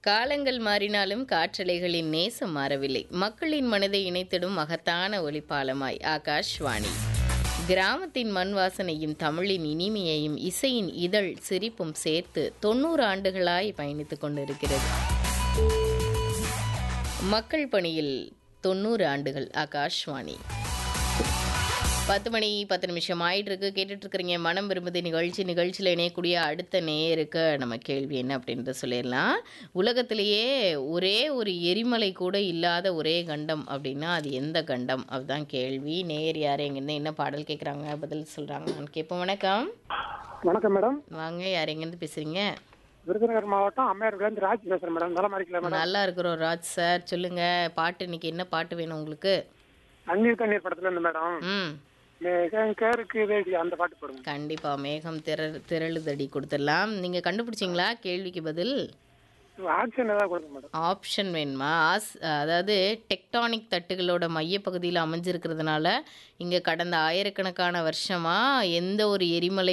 காலங்கள் மாறினாலும் காற்றலைகளின் நேசம் மாறவில்லை மக்களின் மனதை இணைத்திடும் மகத்தான ஒளிப்பாலமாய் ஆகாஷ்வாணி கிராமத்தின் மண் வாசனையும் தமிழின் இனிமையையும் இசையின் இதழ் சிரிப்பும் சேர்த்து தொண்ணூறு ஆண்டுகளாய் பயணித்துக் கொண்டிருக்கிறது மக்கள் பணியில் தொண்ணூறு ஆண்டுகள் ஆகாஷ்வாணி பத்து மணி பத்து நிமிஷம் ஆயிட்டு இருக்கு கேட்டுட்டு இருக்கிறீங்க மனம் விரும்புது நிகழ்ச்சி நிகழ்ச்சியில் இணையக்கூடிய அடுத்த நேயருக்கு நம்ம கேள்வி என்ன அப்படின்றத சொல்லிடலாம் உலகத்திலேயே ஒரே ஒரு எரிமலை கூட இல்லாத ஒரே கண்டம் அப்படின்னா அது எந்த கண்டம் அதுதான் கேள்வி நேயர் யார் எங்கேருந்து என்ன பாடல் கேட்குறாங்க பதில் சொல்கிறாங்கன்னு கேட்போம் வணக்கம் வணக்கம் மேடம் வாங்க யார் எங்கேருந்து பேசுகிறீங்க விருதுநகர் மாவட்டம் அம்மையார்லேருந்து ராஜ் பேசுறேன் மேடம் நலமா இருக்கல மேடம் நல்லா இருக்கிறோம் ராஜ் சார் சொல்லுங்க பாட்டு இன்னைக்கு என்ன பாட்டு வேணும் உங்களுக்கு அந்நீர் தண்ணீர் படத்துல இருந்து மேடம் ம் மேகம் கருக்கு வேடி அந்த பாட்டு போடுங்க கண்டிப்பா மேகம் திர திரளுதடி கொடுத்துடலாம் நீங்க கண்டுபிடிச்சிங்களா கேள்விக்கு பதில் ஆக்ஷன் ஏதாவது கொடுங்க மேடம் ஆப்ஷன் வேணுமா ஆஸ் அதாவது டெக்டானிக் தட்டுகளோட மையப்பகுதியில் அமைஞ்சிருக்கிறதுனால இங்கே கடந்த ஆயிரக்கணக்கான வருஷமாக எந்த ஒரு எரிமலை